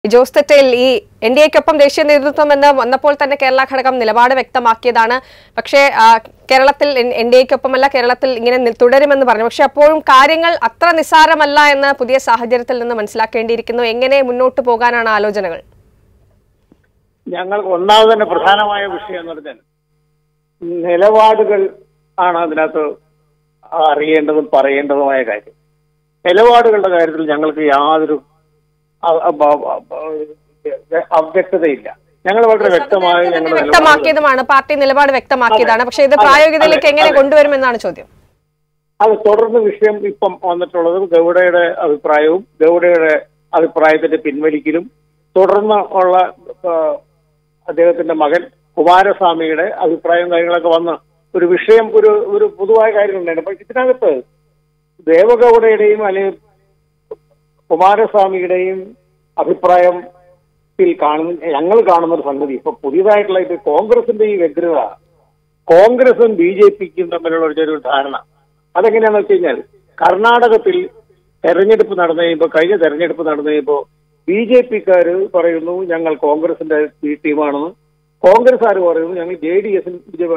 ജോസ് തെറ്റയിൽ ഈ N D എക്കൊപ്പം ദേശീയ നേതൃത്വം എന്ന് വന്നപ്പോൾ തന്നെ കേരള ഘടകം നിലപാട് വ്യക്തമാക്കിയതാണ് പക്ഷേ ആ, കേരളത്തിൽ എൻ ഡി എക്കൊപ്പമല്ല കേരളത്തിൽ ഇങ്ങനെ നി- തുടരുമെന്ന് പറഞ്ഞു പക്ഷെ അപ്പോഴും കാര്യങ്ങൾ അത്ര നിസ്സാരമല്ല എന്ന് പുതിയ സാഹചര്യത്തിൽ നിന്ന് മനസ്സിലാക്കേണ്ടിയിരിക്കുന്നു എങ്ങനെ മുന്നോട്ട് പോകാനാണ് ആലോചനകൾ ഞങ്ങൾക്ക് ഒന്നാമത് തന്നെ പ്രധാനമായ വിഷയം എന്ന് പറഞ്ഞാൽ നിലപാടുകൾ ആണ് അതിനകത്ത് അറിയേണ്ടതും പറയേണ്ടതുമായ കാര്യം നിലപാടുകളുടെ കാര്യത്തിൽ ഞങ്ങൾക്ക് യാതൊരു അ- അ- ബ- ബ- ബ- അവ്യക്തതയില്ല ഞങ്ങൾ വളരെ വ്യക്തമായി തന്നെ ഞങ്ങളുടെ നിലപാടുകൾ വ്യക്തമാക്കിയതുമാണ് പാർട്ടി നിലപാട് വ്യക്തമാക്കിയതാണ് പക്ഷേ ഇത് അതെ, പ്രായോഗികതയിലേക്ക് അതെ, എങ്ങനെ അതെ. കൊണ്ടുവരുമെന്നാണ് ചോദ്യം അത് തുടർന്ന് വിഷയം ഇപ്പം വന്നിട്ടുള്ളത് ഗൗഡയുടെ അഭിപ്രായവും ഗൗഡയുടെ അഭിപ്രായത്തിന്റെ പിൻവലിക്കലും തുടർന്ന് ഉള്ള ആ, അദ്ദേഹത്തിന്റെ മകൻ കുമാരസ്വാമിയുടെ അഭിപ്രായവും കാര്യങ്ങളൊക്കെ വന്ന് ഒരു വിഷയം ഒരു ഒരു പൊതുവായ കാര്യം ഉണ്ടായിരുന്നു അപ്പൊ ഇതിനകത്ത് ദേവഗൗഡയുടെയും അല്ലെങ്കിൽ കുമാരസ്വാമിയുടെയും അഭിപ്രായത്തിൽ കാണുന്ന ഞങ്ങൾ കാണുന്ന ഒരു സംഗതി ഇപ്പൊ പുതിയതായിട്ടുള്ള ഇത് കോൺഗ്രസിന്റെ ഈ വ്യഗ്രത കോൺഗ്രസും ബി ജെ പിക്കും തമ്മിലുള്ള ഒരു ചെറിയ ധാരണ അതെങ്ങനെയാന്ന് വെച്ച് കഴിഞ്ഞാൽ കർണാടകത്തിൽ തെരഞ്ഞെടുപ്പ് നടന്നു കഴിയുമ്പോൾ കഴിഞ്ഞ തെരഞ്ഞെടുപ്പ് നടന്നു കഴിയുമ്പോൾ ബി ജെ പിക്കാര് പറയുന്നു ഞങ്ങൾ കോൺഗ്രസിന്റെ ബി ടീമാണെന്ന് കോൺഗ്രസ്സുകാർ പറയുന്നു ഞങ്ങൾ ജെ ഡി എസ്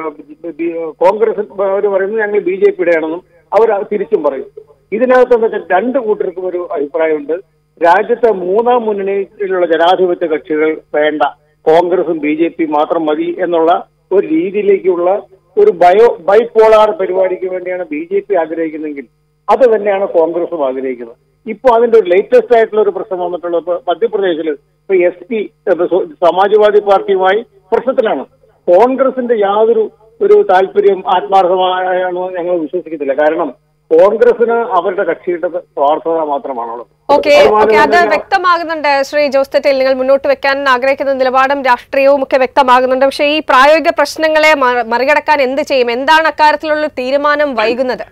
കോൺഗ്രസ് അവർ പറയുന്നു ഞങ്ങൾ ബി ജെ പിയുടെ ആണെന്നും അവർ തിരിച്ചും പറയും ഇതിനകത്ത് എന്ന് വെച്ചാൽ രണ്ട് കൂട്ടർക്കും ഒരു അഭിപ്രായമുണ്ട് രാജ്യത്തെ മൂന്നാം മുന്നണിയിലുള്ള ജനാധിപത്യ കക്ഷികൾ വേണ്ട കോൺഗ്രസും ബി ജെ പി മാത്രം മതി എന്നുള്ള ഒരു രീതിയിലേക്കുള്ള ഒരു ബയോ ബൈപോളാർ പരിപാടിക്ക് വേണ്ടിയാണ് ബി ജെ പി ആഗ്രഹിക്കുന്നതെങ്കിൽ അത് തന്നെയാണ് കോൺഗ്രസും ആഗ്രഹിക്കുന്നത് ഇപ്പൊ അതിന്റെ ഒരു ലേറ്റസ്റ്റ് ആയിട്ടുള്ള ഒരു പ്രശ്നം വന്നിട്ടുള്ളത് ഇപ്പൊ മധ്യപ്രദേശിൽ ഇപ്പൊ എസ് പി സമാജ്വാദി പാർട്ടിയുമായി പ്രശ്നത്തിലാണ് കോൺഗ്രസിന്റെ യാതൊരു ഒരു താല്പര്യം ആത്മാർത്ഥമായാണെന്ന് ഞങ്ങൾ വിശ്വസിക്കുന്നില്ല കാരണം കോൺഗ്രസിന് അവരുടെ കക്ഷിയുടെ സ്വാർത്ഥത മാത്രമാണുള്ളത് ഓക്കെ ഓക്കെ അത് വ്യക്തമാകുന്നുണ്ട് ശ്രീ ജോസ് തെറ്റയിൽ നിങ്ങൾ മുന്നോട്ട് വെക്കാൻ ആഗ്രഹിക്കുന്ന നിലപാടും രാഷ്ട്രീയവും ഒക്കെ വ്യക്തമാകുന്നുണ്ട് പക്ഷേ ഈ പ്രായോഗിക പ്രശ്നങ്ങളെ മ- മറികടക്കാൻ എന്ത് ചെയ്യും എന്താണ് അക്കാര്യത്തിലുള്ള ഒരു തീരുമാനം വൈകുന്നത്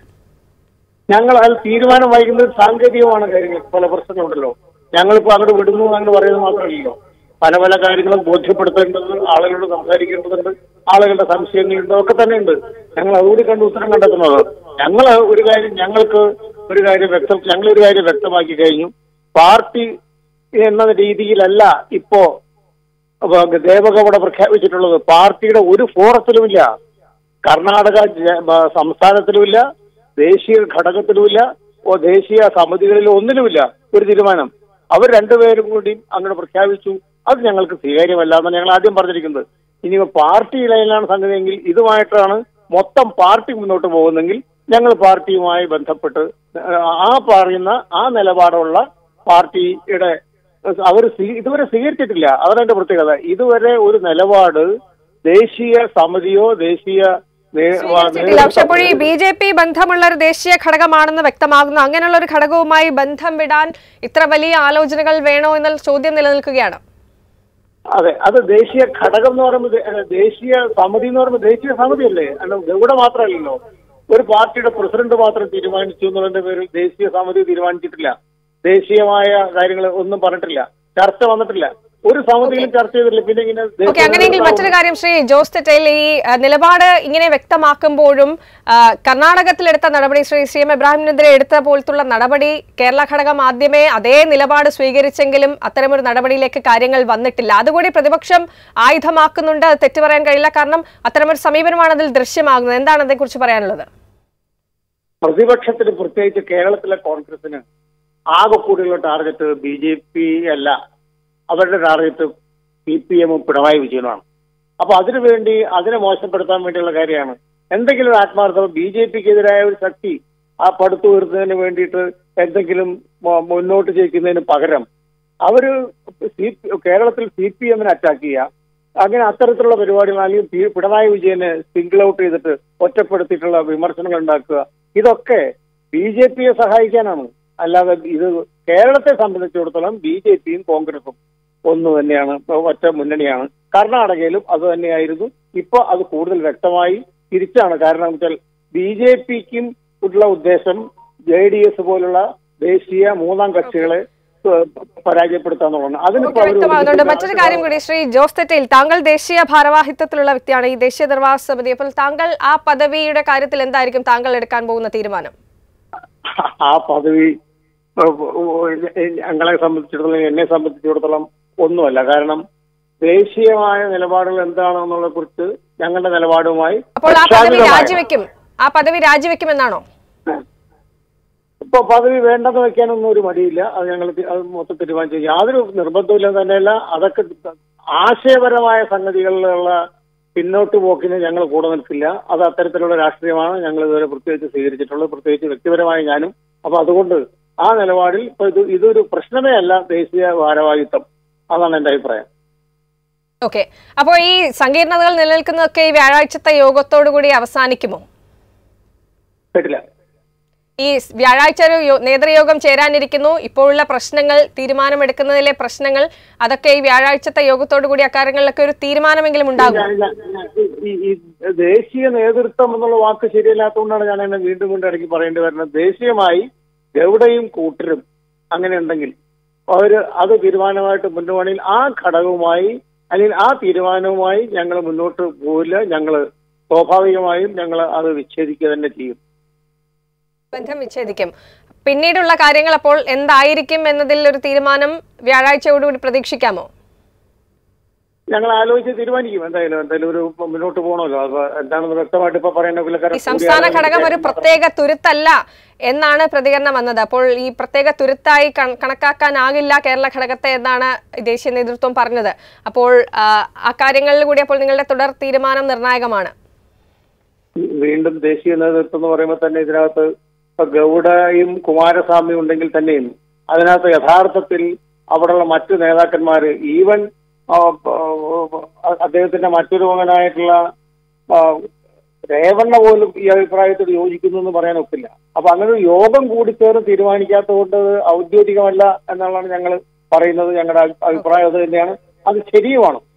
ഞങ്ങൾ അതിൽ തീരുമാനം വൈകുന്നത് സാങ്കേതികമാണ് കാര്യങ്ങൾ പല പ്രശ്നങ്ങളുണ്ടല്ലോ ഞങ്ങളിപ്പോ അങ്ങോട്ട് വിടുന്നു എന്ന് പറയുന്നത് മാത്രമല്ലല്ലോ പല പല കാര്യങ്ങളും ബോധ്യപ്പെടുത്തേണ്ടത് ആളുകളോട് സംസാരിക്കേണ്ടതുണ്ട് ആളുകളുടെ സംശയങ്ങളുണ്ട് ഒക്കെ തന്നെ ഉണ്ട് ഞങ്ങൾ അതുകൂടി കണ്ട് ഉത്തരം കണ്ടെത്തുന്നത് ഞങ്ങൾ ഒരു കാര്യം ഞങ്ങൾക്ക് ഒരു കാര്യം വ്യക്തം ഞങ്ങൾ ഒരു കാര്യം വ്യക്തമാക്കി കഴിഞ്ഞു പാർട്ടി എന്ന രീതിയിലല്ല ഇപ്പോ അപ്പൊ ദേവഗൌഡ പ്രഖ്യാപിച്ചിട്ടുള്ളത് പാർട്ടിയുടെ ഒരു ഫോറത്തിലുമില്ല കർണാടക ജ- ബ- സംസ്ഥാനത്തിലുമില്ല ദേശീയ ഘടകത്തിലുമില്ല ഓ ദേശീയ സമിതികളിലും ഒന്നിലുമില്ല ഒരു തീരുമാനം അവർ രണ്ടുപേരും കൂടി അങ്ങോട്ട് പ്രഖ്യാപിച്ചു അത് ഞങ്ങൾക്ക് സ്വീകാര്യമല്ല എന്നാണ് ഞങ്ങൾ ആദ്യം പറഞ്ഞിരിക്കുന്നത് ഇനി പാർട്ടിയിലാണ് സംഗതിയെങ്കിൽ ഇതുമായിട്ടാണ് മൊത്തം പാർട്ടി മുന്നോട്ട് പോകുന്നെങ്കിൽ ഞങ്ങൾ പാർട്ടിയുമായി ബന്ധപ്പെട്ട് ആ പറയുന്ന ആ നിലപാടുള്ള പാർട്ടിയുടെ അവർ ഇതുവരെ സ്വീകരിച്ചിട്ടില്ല അതാണ് പ്രത്യേകത ഇതുവരെ ഒരു നിലപാട് ദേശീയ സമിതിയോ ദേശീയ നേ- സ്വീകരിച്ചിട്ടില്ല പക്ഷെ അപ്പോൾ ഈ ബി ജെ പി ബന്ധമുള്ള ഒരു ദേശീയ ഘടകമാണെന്ന് വ്യക്തമാകുന്നു അങ്ങനെയുള്ള ഒരു ഘടകവുമായി ബന്ധം വിടാൻ ഇത്ര വലിയ ആലോചനകൾ വേണോ എന്നുള്ള ചോദ്യം നിലനിൽക്കുകയാണ് അതെ അത് ദേശീയ ഘടകം എന്ന് പറയുമ്പോൾ ദേ- അല്ല, ദേശീയ സമിതി എന്ന് പറയുമ്പോൾ ദേശീയ സമിതിയല്ലേ അല്ല ഇവിടെ മാത്രമല്ലല്ലോ ഒരു പാർട്ടിയുടെ പ്രസിഡന്റ് മാത്രം തീരുമാനിച്ചു എന്നുള്ളതിന്റെ പേരിൽ ദേശീയ സമിതി തീരുമാനിച്ചിട്ടില്ല ദേശീയമായ കാര്യങ്ങൾ ഒന്നും പറഞ്ഞിട്ടില്ല ചർച്ച വന്നിട്ടില്ല ഒരു സമിതിയിലും ചർച്ച ചെയ്തിട്ടില്ല പിന്നെ ഇങ്ങനെ ദേശീയ ഓക്കെ അങ്ങനെയെങ്കിൽ മറ്റൊരു കാര്യം ശ്രീ ജോസ് തെറ്റയിൽ ഈ ആ, നിലപാട് ഇങ്ങനെ വ്യക്തമാക്കുമ്പോഴും ആ, കർണാടകത്തിലെടുത്ത നടപടി ശ്രീ സി എം ഇബ്രാഹിമിനെതിരെ എടുത്ത പോലത്തുള്ള നടപടി കേരള ഘടകം ആദ്യമേ അതേ നിലപാട് സ്വീകരിച്ചെങ്കിലും അത്തരമൊരു നടപടിയിലേക്ക് കാര്യങ്ങൾ വന്നിട്ടില്ല അതുകൂടി പ്രതിപക്ഷം ആയുധമാക്കുന്നുണ്ട് അത് തെറ്റു പറയാൻ കഴിയില്ല കാരണം അത്തരമൊരു സമീപനമാണ് അതിൽ ദൃശ്യമാകുന്നത് എന്താണ് അതേക്കുറിച്ച് പറയാനുള്ളത് പ്രതിപക്ഷത്തിന് പ്രത്യേകിച്ച് കേരളത്തിലെ കോൺഗ്രസിന് ആകെ കൂടിയുള്ള ടാർഗറ്റ് ബി ജെ പി അല്ല അവരുടെ ടാർഗറ്റ് സി പി എമ്മും പിണറായി വിജയനുമാണ് അപ്പൊ അതിനുവേണ്ടി അതിനെ മോശപ്പെടുത്താൻ വേണ്ടിയുള്ള കാര്യമാണ് എന്തെങ്കിലും ഒരു ആത്മാർത്ഥം ബി ജെ പിക്ക് എതിരായ ഒരു ശക്തി ആ പടുത്തു ഉയർത്തുന്നതിന് വേണ്ടിയിട്ട് എന്തെങ്കിലും മു- മുന്നോട്ട് ജയിക്കുന്നതിന് പകരം അവര് സി കേരളത്തിൽ സി പി എമ്മിനെ അറ്റാക്ക് ചെയ്യുക അങ്ങനെ അത്തരത്തിലുള്ള പരിപാടികൾ അല്ലെങ്കിൽ പി- പിണറായി വിജയനെ സിംഗിൾ ഔട്ട് ചെയ്തിട്ട് ഒറ്റപ്പെടുത്തിയിട്ടുള്ള വിമർശനങ്ങൾ ഉണ്ടാക്കുക ഇതൊക്കെ ബി ജെ പിയെ സഹായിക്കാനാണ് അല്ലാതെ ഇത് കേരളത്തെ സംബന്ധിച്ചിടത്തോളം ബി ജെ പിയും കോൺഗ്രസും ഒന്ന് തന്നെയാണ് ഒറ്റ മുന്നണിയാണ് കർണാടകയിലും അത് തന്നെയായിരുന്നു ഇപ്പൊ അത് കൂടുതൽ വ്യക്തമായി തിരിച്ചാണ് കാരണം എന്ന് വെച്ചാൽ ബി ജെ പിക്കും ഉള്ള ഉദ്ദേശം ജെ ഡി എസ് പോലുള്ള ദേശീയ മൂന്നാം കക്ഷികളെ ഏഹ്, പരാജയപ്പെടുത്താന്നുള്ളതാണ് അതിനിപ്പോ അവര് വ്യക്തമാകുന്നുണ്ട് മറ്റൊരു കാര്യം കൂടി ശ്രീ ജോസ് തെറ്റയിൽ താങ്കൾ ദേശീയ ഭാരവാഹിത്വത്തിലുള്ള വ്യക്തിയാണ് ഈ ദേശീയ നിർവാഹക സമിതി അപ്പോൾ താങ്കൾ ആ പദവിയുടെ കാര്യത്തിൽ എന്തായിരിക്കും താങ്കൾ എടുക്കാൻ പോകുന്ന തീരുമാനം ആ പദവി ഏഹ്, ഞങ്ങളെ സംബന്ധിച്ചിടത്തോളം എന്നെ സംബന്ധിച്ചിടത്തോളം ഒന്നുമല്ല കാരണം ദേശീയമായ നിലപാടുകൾ എന്താണെന്നുള്ള കുറിച്ച് ഞങ്ങളുടെ നിലപാടുമായി അപ്പോൾ ആ പദവി പക്ഷാതീതമായ- രാജിവെക്കും ആ പദവി രാജിവെക്കുമെന്നാണോ ഇപ്പൊ പദവി വേണ്ടെന്ന് വെക്കാനൊന്നും ഒരു മടിയില്ല അത് ഞങ്ങൾ തി- അത് മൊത്തം തീരുമാനിച്ചു യാതൊരു നിർബന്ധമില്ല തന്നെയല്ല അതൊക്കെ ആശയപരമായ സംഗതികളിലുള്ള പിന്നോട്ട് പോക്കിന് ഞങ്ങൾ കൂടെ നിൽക്കില്ല അത് അത്തരത്തിലുള്ള രാഷ്ട്രീയമാണ് ഞങ്ങൾ ഇതുവരെ പ്രത്യേകിച്ച് സ്വീകരിച്ചിട്ടുള്ളത് പ്രത്യേകിച്ച് വ്യക്തിപരമായി ഞാനും അപ്പൊ അതുകൊണ്ട് ആ നിലപാടിൽ ഇപ്പൊ ഇത് ഇതൊരു പ്രശ്നമേ അല്ല ദേശീയ ഭാരവാഹിത്വം അതാണ് എന്റെ അഭിപ്രായം ഓക്കെ അപ്പോൾ ഈ സങ്കീർണതകൾ നിലനിൽക്കുന്നതൊക്കെ ഈ വ്യാഴാഴ്ചത്തെ യോഗത്തോടു കൂടി അവസാനിക്കുമോ കേട്ടില്ല ഈ വ്യാഴാഴ്ച ഒരു യോ- നേതൃയോഗം ചേരാനിരിക്കുന്നു ഇപ്പോഴുള്ള പ്രശ്നങ്ങൾ തീരുമാനമെടുക്കുന്നതിലെ പ്രശ്നങ്ങൾ അതൊക്കെ ഈ വ്യാഴാഴ്ചത്തെ യോഗത്തോടു കൂടി അക്കാര്യങ്ങളിലൊക്കെ ഒരു തീരുമാനമെങ്കിലും ഉണ്ടാകും ഞാൻ- ഞാൻ- ഞാൻ- ഈ- ഈ ദേശീയ നേതൃത്വം എന്നുള്ള വാക്ക് ശരിയല്ലാത്തതുകൊണ്ടാണ് ഞാൻ എന്നെ വീണ്ടും വീണ്ടും ഇടയ്ക്ക് പറയേണ്ടി വരുന്നത് ദേശീയമായി എവിടെയും കൂട്ടരും അങ്ങനെ ഉണ്ടെങ്കിൽ അവര് അത് തീരുമാനമായിട്ട് മുന്നോണിയിൽ ആ ഘടകവുമായി അല്ലെങ്കിൽ ആ തീരുമാനവുമായി ഞങ്ങൾ മുന്നോട്ട് പോവില്ല ഞങ്ങൾ സ്വാഭാവികമായും ഞങ്ങൾ അത് വിച്ഛേദിക്കുക തന്നെ ചെയ്യും ബന്ധം വിച്ഛേദിക്കും പിന്നീടുള്ള കാര്യങ്ങൾ അപ്പോൾ എന്തായിരിക്കും എന്നതിൽ ഒരു തീരുമാനം വ്യാഴാഴ്ചയോടുകൂടി പ്രതീക്ഷിക്കാമോ ഞങ്ങൾ ആലോചിച്ച് തീരുമാനിക്കും എന്തായാലും എന്തായാലും ഒരു മുന്നോട്ട് പോകണമല്ലോ അപ്പൊ എന്താണെന്ന് വ്യക്തമായിട്ട് ഇപ്പൊ പറയേണ്ട ഈ പുള്ളിക്കാരൻ സംസ്ഥാന ഘടകം ഒരു പ്രത്യേക തുരുത്തല്ല എന്നാണ് പ്രതികരണം വന്നത് അപ്പോൾ ഈ പ്രത്യേക തുരുത്തായി കണ- കണക്കാക്കാനാകില്ല കേരള ഘടകത്തെ എന്നാണ് ദേശീയ നേതൃത്വം പറഞ്ഞത് അപ്പോൾ ആ, ആ കാര്യങ്ങളിൽ കൂടി അപ്പോൾ നിങ്ങളുടെ തുടർ തീരുമാനം നിർണായകമാണ് വീണ്ടും ദേശീയ നേതൃത്വം എന്ന് പറയുമ്പോൾ തന്നെ ഇതിനകത്ത് ഇപ്പൊ ഗൗഡയും കുമാരസ്വാമിയും ഉണ്ടെങ്കിൽ തന്നെയും അതിനകത്ത് യഥാർത്ഥത്തിൽ അവിടെയുള്ള മറ്റു നേതാക്കന്മാര് ഈവൻ ആ, ആ, അദ്ദേഹത്തിന്റെ മറ്റൊരു മകനായിട്ടുള്ള ആ, രേവണ്ണ പോലും ഈ അഭിപ്രായത്തിൽ യോജിക്കുന്നു എന്ന് പറയാൻ ഒക്കില്ല അപ്പൊ അങ്ങനെ ഒരു യോഗം കൂടി ചേർന്ന് തീരുമാനിക്കാത്തതുകൊണ്ട് അത് ഔദ്യോഗികമല്ല എന്നുള്ളതാണ് ഞങ്ങൾ പറയുന്നത് ഞങ്ങളുടെ അഭി- അഭിപ്രായം അത് തന്നെയാണ് അത് ശരിയുമാണ്